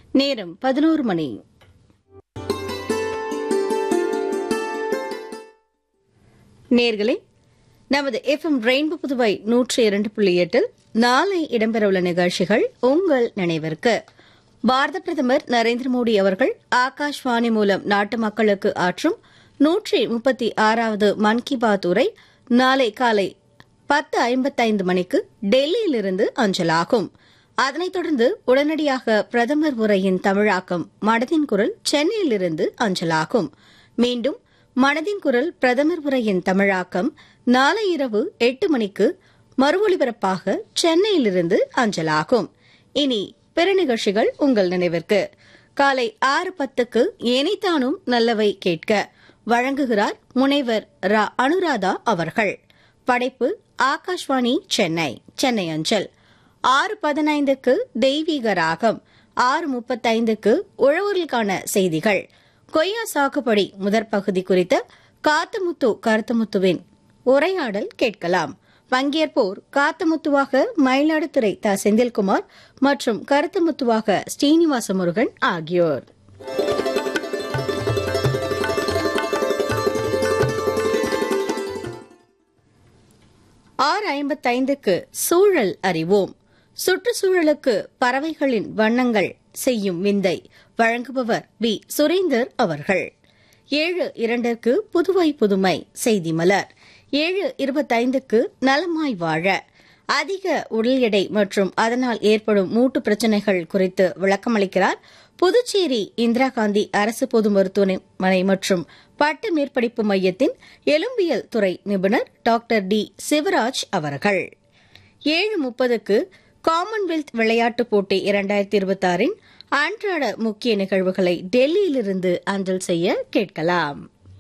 நேரம் பதினோரு மணி நேர்களே நமது எஃப்எம் ரெயின்போ புதுவை நூற்றி இரண்டு புள்ளி எட்டில் நாளை இடம்பெறவுள்ள நிகழ்ச்சிகள் உங்கள் நினைவிற்கு பாரத பிரதமர் நரேந்திர மோடி அவர்கள் ஆகாஷ்வாணி மூலம் நாட்டு மக்களுக்கு ஆற்றும் நூற்றி முப்பத்தி ஆறாவது மன் கி பாத் உரை நாளை காலை பத்து ஐம்பத்தைந்து மணிக்கு டெல்லியிலிருந்து அஞ்சலாகும் அதனைத் தொடர்ந்து உடனடியாக பிரதமர் உரையின் தமிழாக்கம் மனதின் குரல் சென்னையிலிருந்து அஞ்சலாகும் மீண்டும் மனதின் குரல் பிரதமர் உரையின் தமிழாக்கம் நாளை இரவு எட்டு மணிக்கு மறு ஒலிபரப்பாக சென்னையிலிருந்து அஞ்சலாகும் இனி பிற நிகழ்ச்சிகள் உங்கள் நினைவிற்கு காலை ஆறு பத்துக்கு ஏனைத்தானும் நல்லவை கேட்க வழங்குகிறார் முனைவர் ரா அனுராதா அவர்கள் படைப்பு ஆகாஷ்வாணி சென்னை சென்னை அஞ்சல் ஆறு பதினைந்துக்கு தெய்வீக ராகம் ஆறு முப்பத்தைந்துக்கு உழவர்களுக்கான செய்திகள் கொய்யா சாகுபடி முதற் பகுதி குறித்த காத்தமுத்து கருத்தமுத்துவின் உரையாடல் கேட்கலாம் பங்கேற்போர் காத்தமுத்துவாக மயிலாடுதுறை த செந்தில்குமார் மற்றும் கருத்தமுத்துவாக ஸ்ரீனிவாச முருகன் ஆகியோர் ஆறு ஐம்பத்தைந்துக்கு சூழல் அறிவோம் சுற்றுச்சூழலுக்கு பறவைகளின் வண்ணங்கள் செய்யும் விந்தை வழங்குபவர் வி சுரேந்தர் அவர்கள் ஏழு இரண்டிற்கு புதுவை புதுமை செய்தி மலர் ஏழு இருபத்தைந்துக்கு நலமாய் வாழ அதிக உடல் எடை மற்றும் அதனால் ஏற்படும் மூட்டு பிரச்சினைகள் குறித்து விளக்கமளிக்கிறார் புதுச்சேரி இந்திரா காந்தி அரசு பொது மருத்துவமனை மற்றும் பட்ட மேற்படிப்பு மையத்தின் எலும்பியல் துறை நிபுணர் டாக்டர் டி சிவராஜ் அவர்கள் ஏழு முப்பதுக்கு காமன்வெல்த் விளையாட்டுப் போட்டி இரண்டாயிரத்தி இருபத்தாறின் அன்றாட முக்கிய நிகழ்வுகளை டெல்லியிலிருந்து அஞ்சல் செய்ய கேட்கலாம்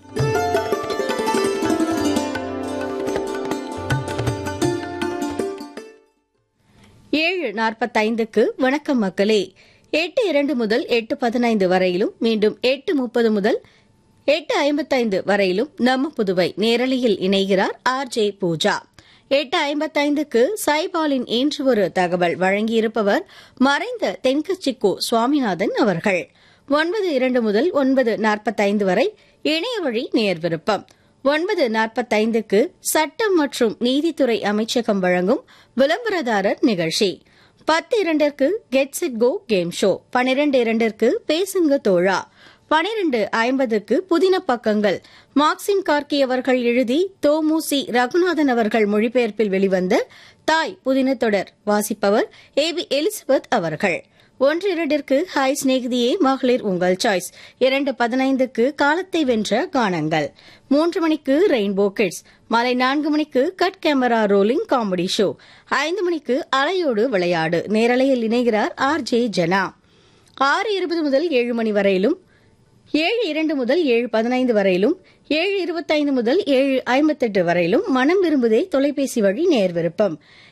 ஏழு நாற்பத்தைந்துக்கு வணக்கம் மக்களே எட்டு இரண்டு முதல் எட்டு பதினைந்து வரையிலும் மீண்டும் எட்டு முப்பது முதல் எட்டு ஐம்பத்தைந்து வரையிலும் நம்ம புதுவை நேரலையில் இணைகிறார் ஆர் ஜே பூஜா எட்டு ஐம்பத்தைந்துக்கு சைபாலின் இன்று ஒரு தகவல் வழங்கியிருப்பவர் மறைந்த தென்கட்சிக்கோ சுவாமிநாதன் அவர்கள் ஒன்பது இரண்டு முதல் ஒன்பது நாற்பத்தைந்து வரை இணைய வழி நேர் விருப்பம் ஒன்பது நாற்பத்தைந்துக்கு சட்டம் மற்றும் நீதித்துறை அமைச்சகம் வழங்கும் விளம்பரதாரர் நிகழ்ச்சி பத்து இரண்டிற்கு get set go game show பனிரெண்டு இரண்டிற்கு பேசுங்க தோழா பனிரெண்டு ஐம்பதுக்கு புதின பக்கங்கள் மார்க்சிம் கார்கி அவர்கள் எழுதி தோமுசி ரகுநாதன் அவர்கள் மொழிபெயர்ப்பில் வெளிவந்த தாய் புதின தொடர் வாசிப்பவர் ஏ பி எலிசபெத் அவர்கள் ஒன்று இரண்டிற்கு ஹாய் சிநேகிதியே மகளிர் உங்கள் சாய்ஸ் இரண்டு பதினைந்துக்கு காலத்தை வென்ற கானங்கள் மூன்று மணிக்கு ரெயின்போ கிட்ஸ் மாலை நான்கு மணிக்கு cut camera rolling comedy show ஐந்து மணிக்கு அலையோடு விளையாடு நேரலையில் இணைகிறார் ஆர் ஜே ஜனா ஆறு இருபது முதல் ஏழு மணி வரையிலும் ஏழு இரண்டு முதல் ஏழு பதினைந்து வரையிலும் ஏழு இருபத்தைந்து முதல் ஏழு ஐம்பத்தெட்டு வரையிலும் மனம் விரும்புதே தொலைபேசி வழி நேர் விருப்பம்